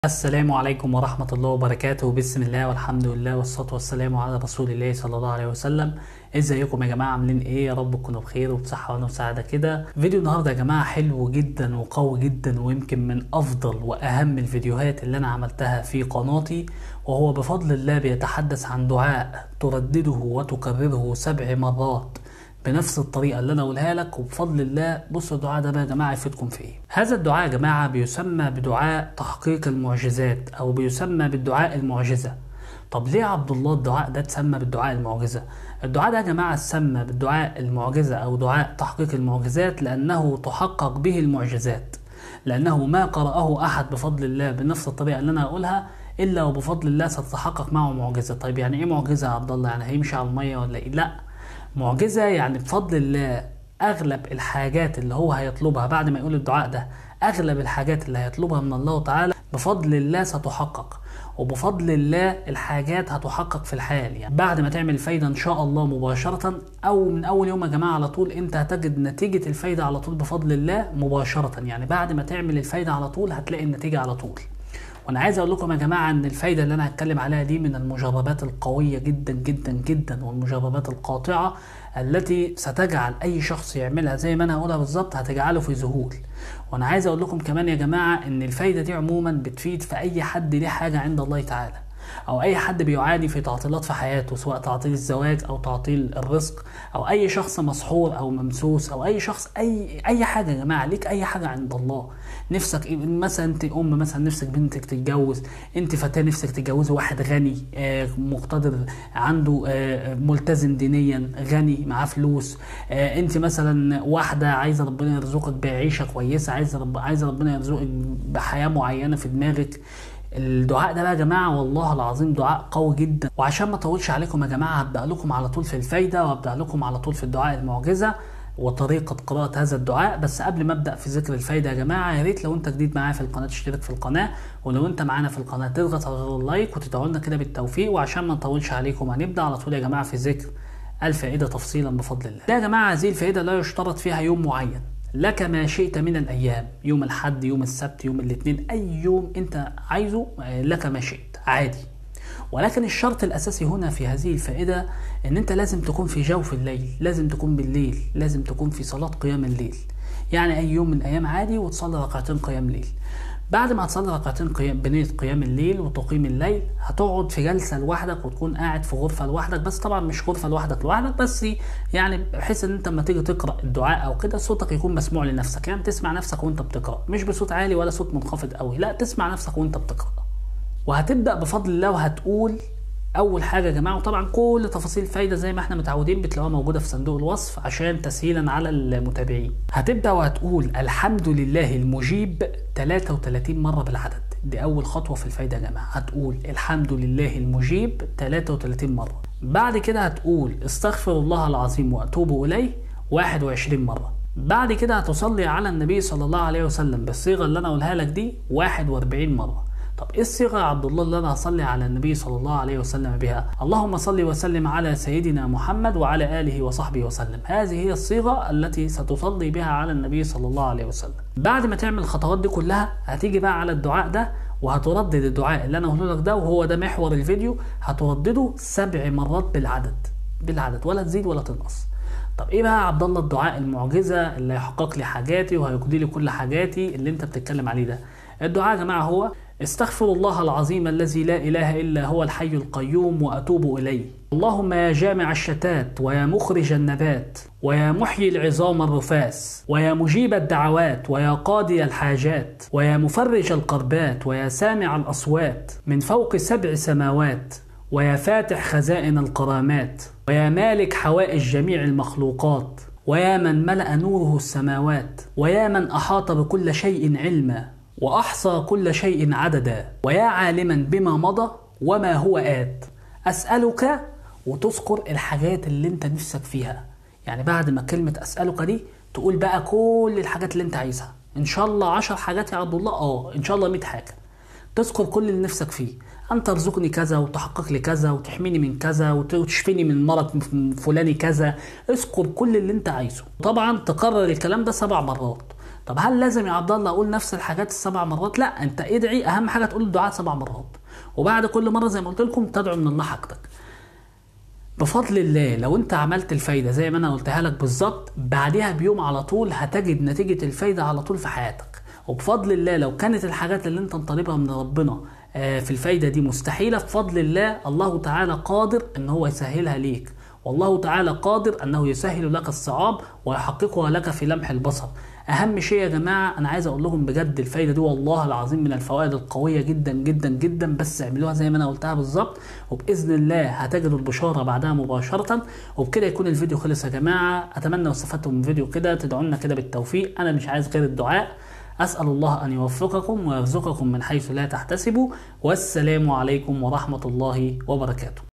السلام عليكم ورحمة الله وبركاته بسم الله والحمد لله والصلاة والسلام على رسول الله صلى الله عليه وسلم ازيكم يا جماعة عاملين ايه يا رب تكونوا بخير وبصحة وسعادة كده فيديو النهاردة يا جماعة حلو جدا وقوي جدا ويمكن من افضل واهم الفيديوهات اللي انا عملتها في قناتي وهو بفضل الله بيتحدث عن دعاء تردده وتكرره سبع مرات بنفس الطريقة اللي أنا أقولها لك وبفضل الله بصوا الدعاء ده بقى يا جماعة يفيدكم في إيه؟ هذا الدعاء يا جماعة بيسمى بدعاء تحقيق المعجزات أو بيسمى بالدعاء المعجزة. طب ليه عبد الله الدعاء ده اتسمى بالدعاء المعجزة؟ الدعاء ده يا جماعة اتسمى بالدعاء المعجزة أو دعاء تحقيق المعجزات لأنه تحقق به المعجزات. لأنه ما قرأه أحد بفضل الله بنفس الطريقة اللي أنا هقولها إلا وبفضل الله ستتحقق معه معجزة. طيب يعني إيه معجزة يا عبد الله؟ يعني هيمشي على المية ولا إيه؟ لأ معجزة يعني بفضل الله أغلب الحاجات اللي هو هيطلبها بعد ما يقول الدعاء ده أغلب الحاجات اللي هيطلبها من الله تعالى بفضل الله ستحقق وبفضل الله الحاجات هتحقق في الحال يعني بعد ما تعمل فايدة إن شاء الله مباشرة أو من أول يوم يا جماعة على طول أنت هتجد نتيجة الفايدة على طول بفضل الله مباشرة يعني بعد ما تعمل الفايدة على طول هتلاقي النتيجة على طول وانا عايز اقول لكم يا جماعه ان الفايده اللي انا هتكلم عليها دي من المجربات القويه جدا جدا جدا والمجربات القاطعه التي ستجعل اي شخص يعملها زي ما انا هقولها بالظبط هتجعله في ذهول وانا عايز اقول لكم كمان يا جماعه ان الفايده دي عموما بتفيد في اي حد ليه حاجه عند الله تعالى او اي حد بيعاني في تعطيلات في حياته سواء تعطيل الزواج او تعطيل الرزق او اي شخص مسحور او ممسوس او اي شخص اي اي حاجه يا جماعه ليك اي حاجه عند الله نفسك إيه؟ مثلا انت ام مثلا نفسك بنتك تتجوز انت فتاه نفسك تتجوزي واحد غني آه مقتدر عنده آه ملتزم دينيا غني معاه فلوس آه انت مثلا واحده عايزه ربنا يرزقك بعيشه كويسه عايزه رب عايزه ربنا يرزقك بحياه معينه في دماغك الدعاء ده بقى يا جماعه والله العظيم دعاء قوي جدا وعشان ما اطولش عليكم يا جماعه هبدا لكم على طول في الفايده وابدا لكم على طول في الدعاء المعجزه وطريقة قراءة هذا الدعاء بس قبل ما ابدا في ذكر الفايدة يا جماعة يا ريت لو انت جديد معايا في القناة تشترك في القناة ولو انت معانا في القناة تضغط على زر اللايك وتدعوا لنا كده بالتوفيق وعشان ما نطولش عليكم هنبدا على طول يا جماعة في ذكر الفائدة تفصيلا بفضل الله. ده يا جماعة هذه الفائدة لا يشترط فيها يوم معين لك ما شئت من الايام يوم الحد يوم السبت يوم الاثنين اي يوم انت عايزه لك ما شئت عادي ولكن الشرط الاساسي هنا في هذه الفائده ان انت لازم تكون في جوف الليل لازم تكون بالليل لازم تكون في صلاه قيام الليل يعني اي يوم من الايام عادي وتصلي ركعتين قيام ليل بعد ما تصلي ركعتين قيام بنية قيام الليل وتقيم الليل هتقعد في جلسة لوحدك وتكون قاعد في غرفة لوحدك بس طبعا مش غرفة لوحدك لوحدك بس يعني بحيث ان انت لما تيجي تقرا الدعاء او كده صوتك يكون مسموع لنفسك يعني تسمع نفسك وانت بتقرا مش بصوت عالي ولا صوت منخفض قوي لا تسمع نفسك وانت بتقرا وهتبدا بفضل الله وهتقول اول حاجه يا جماعه وطبعا كل تفاصيل الفايده زي ما احنا متعودين بتلاقوها موجوده في صندوق الوصف عشان تسهيلا على المتابعين هتبدا وهتقول الحمد لله المجيب 33 مره بالعدد دي اول خطوه في الفايده يا جماعه هتقول الحمد لله المجيب 33 مره بعد كده هتقول استغفر الله العظيم واتوب اليه 21 مره بعد كده هتصلي على النبي صلى الله عليه وسلم بالصيغه اللي انا اقولها لك دي 41 مره طب ايه الصيغه يا عبد الله اللي انا هصلي على النبي صلى الله عليه وسلم بها اللهم صل وسلم على سيدنا محمد وعلى اله وصحبه وسلم هذه هي الصيغه التي ستصلي بها على النبي صلى الله عليه وسلم بعد ما تعمل الخطوات دي كلها هتيجي بقى على الدعاء ده وهتردد الدعاء اللي انا قلت لك ده وهو ده محور الفيديو هتردده سبع مرات بالعدد بالعدد ولا تزيد ولا تنقص طب ايه بقى يا عبد الله الدعاء المعجزه اللي هيحقق لي حاجاتي وهيقضي لي كل حاجاتي اللي انت بتتكلم عليه ده الدعاء يا جماعه هو استغفر الله العظيم الذي لا اله الا هو الحي القيوم واتوب اليه اللهم يا جامع الشتات ويا مخرج النبات ويا محيي العظام الرفاس ويا مجيب الدعوات ويا قاضي الحاجات ويا مفرج القربات ويا سامع الاصوات من فوق سبع سماوات ويا فاتح خزائن القرامات ويا مالك حوائج جميع المخلوقات ويا من ملأ نوره السماوات ويا من أحاط بكل شيء علما وأحصى كل شيء عددا ويا عالما بما مضى وما هو آت أسألك وتذكر الحاجات اللي انت نفسك فيها يعني بعد ما كلمة أسألك دي تقول بقى كل الحاجات اللي انت عايزها ان شاء الله عشر حاجات يا عبد الله اه ان شاء الله 100 حاجة تذكر كل اللي نفسك فيه أن ترزقني كذا وتحقق لي كذا وتحميني من كذا وتشفيني من مرض فلاني كذا اذكر كل اللي انت عايزه طبعا تكرر الكلام ده سبع مرات طب هل لازم يا عبد الله اقول نفس الحاجات السبع مرات لا انت ادعي اهم حاجه تقول الدعاء سبع مرات وبعد كل مره زي ما قلت لكم تدعو من الله حاجتك بفضل الله لو انت عملت الفايدة زي ما انا قلتها لك بالظبط بعدها بيوم على طول هتجد نتيجة الفايدة على طول في حياتك وبفضل الله لو كانت الحاجات اللي انت طالبها من ربنا آه، في الفايدة دي مستحيلة بفضل الله الله تعالى قادر ان هو يسهلها ليك والله تعالى قادر انه يسهل لك الصعاب ويحققها لك في لمح البصر اهم شيء يا جماعه انا عايز اقول لكم بجد الفايده دي والله العظيم من الفوائد القويه جدا جدا جدا بس اعملوها زي ما انا قلتها بالظبط وباذن الله هتجدوا البشاره بعدها مباشره وبكده يكون الفيديو خلص يا جماعه اتمنى لو استفدتم من الفيديو كده تدعوا لنا كده بالتوفيق انا مش عايز غير الدعاء أسأل الله أن يوفقكم ويرزقكم من حيث لا تحتسبوا والسلام عليكم ورحمة الله وبركاته